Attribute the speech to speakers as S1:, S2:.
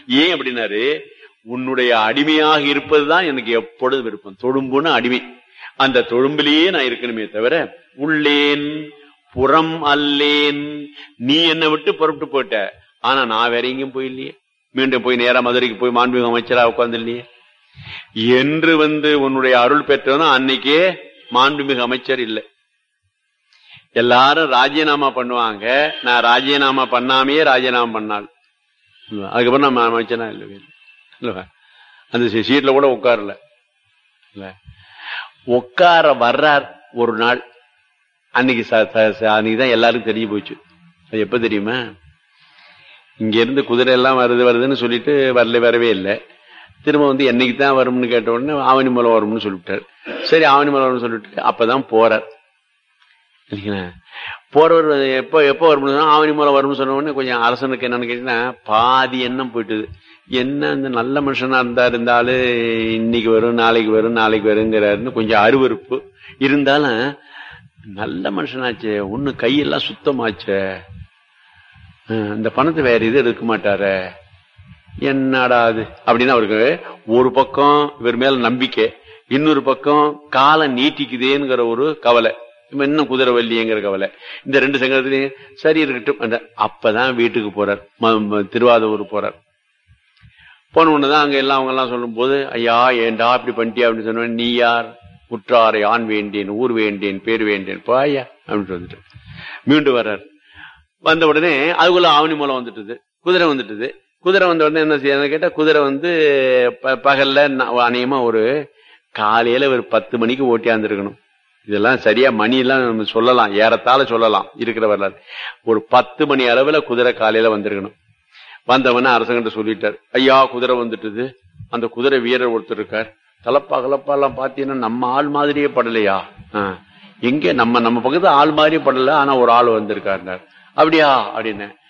S1: ஏன் அப்படின்னாரு உன்னுடைய அடிமையாக இருப்பதுதான் எனக்கு எப்பொழுது விருப்பம் தொழும்புன்னு அடிமை அந்த தொழும்பிலேயே நான் இருக்கணுமே தவிர உள்ளேன் புறம் அல்லேன் நீ என்னை விட்டு புறப்பட்டு போயிட்ட ஆனா நான் வேற எங்கேயும் போயில்லையே மீண்டும் போய் நேரா மதுரைக்கு போய் மாண்புமிகு அமைச்சரா உட்கார்ந்து இல்லையே என்று வந்து உன்னுடைய அருள் பெற்றவனும் அன்னைக்கே மாண்புமிகு அமைச்சர் இல்லை எல்லாரும் ராஜினாமா பண்ணுவாங்க நான் ராஜினாமா பண்ணாமையே ராஜினாமா பண்ணாள் அதுக்கப்புறம் நம்ம அமைச்சனா இல்லவே இல்ல அந்த சீட்ல கூட உட்காரல இல்ல உட்கார வர்றார் ஒரு நாள் அன்னைக்கு அன்னைக்குதான் எல்லாருக்கும் தெரிஞ்சு போச்சு அது எப்ப தெரியுமா இங்க இருந்து குதிரை எல்லாம் வருது வருதுன்னு சொல்லிட்டு வரல வரவே இல்லை திரும்ப வந்து என்னைக்கு தான் வரும்னு கேட்ட உடனே ஆவணி மூலம் வரும்னு சொல்லிவிட்டார் சரி ஆவணி மூலம் வரும்னு சொல்லிட்டு அப்பதான் போறார் இல்லைங்களா போறவர் எப்போ எப்போ வரும்னு ஆவணி மூலம் வரும்னு சொன்ன உடனே கொஞ்சம் அரசனுக்கு என்னன்னு கேட்டீங்கன்னா பாதி எண்ணம் போயிட்டுது என்ன இந்த நல்ல மனுஷனா இருந்தா இருந்தாலும் இன்னைக்கு வரும் நாளைக்கு வரும் நாளைக்கு வருங்கிறாருன்னு கொஞ்சம் அருவறுப்பு இருந்தாலும் நல்ல மனுஷனாச்சே ஒண்ணு கையெல்லாம் சுத்தமாச்சே இந்த பணத்தை வேற இது எடுக்க மாட்டார என்னடா அது அப்படின்னு அவருக்கு ஒரு பக்கம் இவர் மேல நம்பிக்கை இன்னொரு பக்கம் காலம் நீட்டிக்குதேங்கிற ஒரு கவலை இன்னும் குதிரை வள்ளிங்கிற கவலை இந்த ரெண்டு சங்கரத்திலையும் சரி இருக்கட்டும் அப்பதான் வீட்டுக்கு போறார் திருவாதூர் போறார் போன உடனேதான் அங்க எல்லாம் அவங்க எல்லாம் சொல்லும் போது ஐயா ஏண்டா இப்படி பண்ணிட்டியா அப்படின்னு சொன்ன நீ யார் உற்றாரை ஆண் வேண்டேன் ஊர் வேண்டேன் பேர் வேண்டேன் பாயா அப்படின்னு சொல்லிட்டு மீண்டும் வர்றார் வந்த உடனே அதுக்குள்ள ஆவணி மூலம் வந்துட்டுது குதிரை வந்துட்டுது குதிரை வந்த உடனே என்ன செய்யணும் கேட்டா குதிரை வந்து பகல்ல அநேகமா ஒரு காலையில ஒரு பத்து மணிக்கு ஓட்டியாந்துருக்கணும் இதெல்லாம் சரியா மணி எல்லாம் நம்ம சொல்லலாம் ஏறத்தாழ சொல்லலாம் இருக்கிற வரலாறு ஒரு பத்து மணி அளவுல குதிரை காலையில வந்திருக்கணும் வந்தவன அரசங்கிட்ட சொல்லிட்டார் ஐயா குதிரை வந்துட்டுது அந்த குதிரை வீரர் ஒருத்தர் இருக்கார் தலப்பா கலப்பா எல்லாம் பாத்தீங்கன்னா நம்ம ஆள் மாதிரியே படலையா எங்க நம்ம நம்ம பக்கத்து ஆள் மாதிரியே படல ஆனா ஒரு ஆள் வந்திருக்காருனார் அப்படியா அப்படின்னு